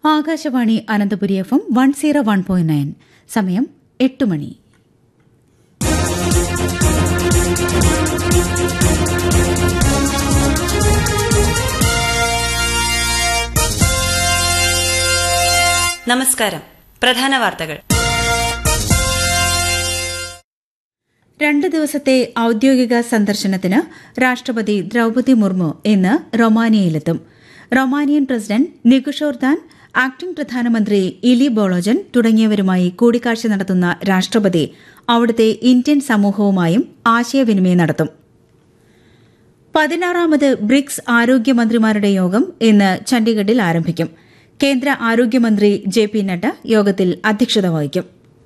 Akashvani Ananthapuri F M one zero one point nine സമയം എട്ട് മണി നമസ്കാരം പ്രധാന വാർത്തകൾ രണ്ട് ദിവസത്തെ ഔദ്യോഗിക സന്ദർശനത്തിന് രാഷ്ട്രപതി ദ്രൌപതി മുർമു ഇന്ന് റൊമാനിയയിലെത്തും റൊമാനിയൻ പ്രസിഡന്റ് നികുഷോർദാൻ ആക്ടിംഗ് പ്രധാനമന്ത്രി ഇലി ബോളോജൻ തുടങ്ങിയവരുമായി കൂടിക്കാഴ്ച നടത്തുന്ന രാഷ്ട്രപതി അവിടുത്തെ ഇന്ത്യൻ സമൂഹവുമായും ആശയവിനിമയം നടത്തും പതിനാറാമത് ബ്രിക്സ് ആരോഗ്യമന്ത്രിമാരുടെ യോഗം ഇന്ന് ചണ്ഡീഗഡിൽ ആരംഭിക്കും കേന്ദ്ര ആരോഗ്യമന്ത്രി ജെ പി നഡ്ഡ യോഗത്തിൽ അധ്യക്ഷത വഹിക്കും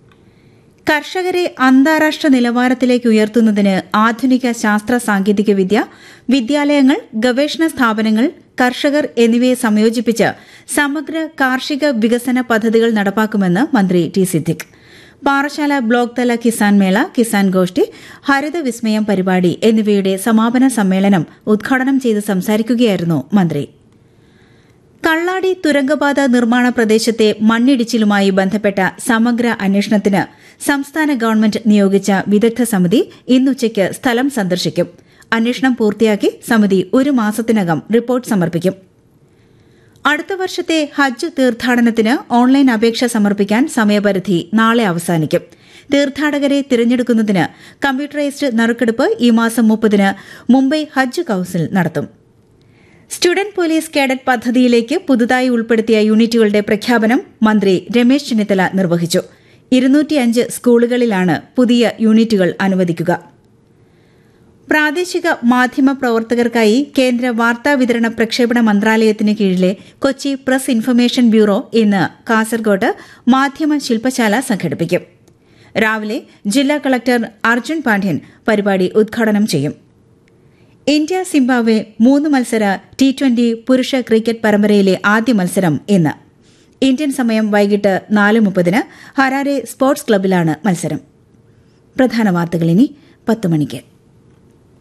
കർഷകരെ അന്താരാഷ്ട്ര നിലവാരത്തിലേക്ക് ഉയർത്തുന്നതിന് ആധുനിക ശാസ്ത്ര സാങ്കേതിക വിദ്യ വിദ്യാലയങ്ങൾ ഗവേഷണ സ്ഥാപനങ്ങൾ കർഷകർ എന്നിവയെ സംയോജിപ്പിച്ച് സമഗ്ര കാർഷിക വികസന പദ്ധതികൾ നടപ്പാക്കുമെന്ന് മന്ത്രി ടി സിദ്ദിഖ് പാറശാല ബ്ലോക്ക് തല കിസാൻ മേള കിസാൻ ഗോഷ്ഠി ഹരിത വിസ്മയം പരിപാടി എന്നിവയുടെ സമാപന സമ്മേളനം ഉദ്ഘാടനം ചെയ്ത് സംസാരിക്കുകയായിരുന്നു മന്ത്രി കള്ളാടി തുരങ്കപാത നിർമ്മാണ പ്രദേശത്തെ മണ്ണിടിച്ചിലുമായി ബന്ധപ്പെട്ട സമഗ്ര അന്വേഷണത്തിന് സംസ്ഥാന ഗവൺമെന്റ് നിയോഗിച്ച വിദഗ്ധ സമിതി ഇന്നുച്ചയ്ക്ക് സ്ഥലം സന്ദർശിക്കും അന്വേഷണം പൂർത്തിയാക്കി സമിതി ഒരു മാസത്തിനകം റിപ്പോർട്ട് സമർപ്പിക്കും അടുത്ത വർഷത്തെ ഹജ്ജ് തീർത്ഥാടനത്തിന് ഓൺലൈൻ അപേക്ഷ സമർപ്പിക്കാൻ സമയപരിധി നാളെ അവസാനിക്കും തീർത്ഥാടകരെ തിരഞ്ഞെടുക്കുന്നതിന് കമ്പ്യൂട്ടറൈസ്ഡ് നറുക്കെടുപ്പ് ഈ മാസം മുപ്പതിന് മുംബൈ ഹജ്ജ് കൌൺസിൽ നടത്തും സ്റ്റുഡന്റ് പോലീസ് കേഡറ്റ് പദ്ധതിയിലേക്ക് പുതുതായി ഉൾപ്പെടുത്തിയ യൂണിറ്റുകളുടെ പ്രഖ്യാപനം മന്ത്രി രമേശ് ചെന്നിത്തല നിർവഹിച്ചു ഇരുന്നൂറ്റിയഞ്ച് സ്കൂളുകളിലാണ് പുതിയ യൂണിറ്റുകൾ അനുവദിക്കുക പ്രാദേശിക മാധ്യമ പ്രവർത്തകർക്കായി കേന്ദ്ര വാർത്താവിതരണ പ്രക്ഷേപണ മന്ത്രാലയത്തിന് കീഴിലെ കൊച്ചി പ്രസ് ഇൻഫർമേഷൻ ബ്യൂറോ ഇന്ന് കാസർഗോഡ് മാധ്യമ ശില്പശാല സംഘടിപ്പിക്കും രാവിലെ ജില്ലാ കളക്ടർ അർജുൻ പാണ്ഡ്യൻ പരിപാടി ഉദ്ഘാടനം ചെയ്യും ഇന്ത്യ സിംബാബ്വെ മൂന്ന് മത്സര ടി ട്വന്റി പുരുഷ ക്രിക്കറ്റ് പരമ്പരയിലെ ആദ്യ മത്സരം ഇന്ന് ഇന്ത്യൻ സമയം വൈകിട്ട് നാല് മുപ്പതിന് ഹരാരെ സ്പോർട്സ് ക്ലബിലാണ് മത്സരം പ്രധാന വാർത്തകൾ ഇനി പത്ത് മണിക്ക്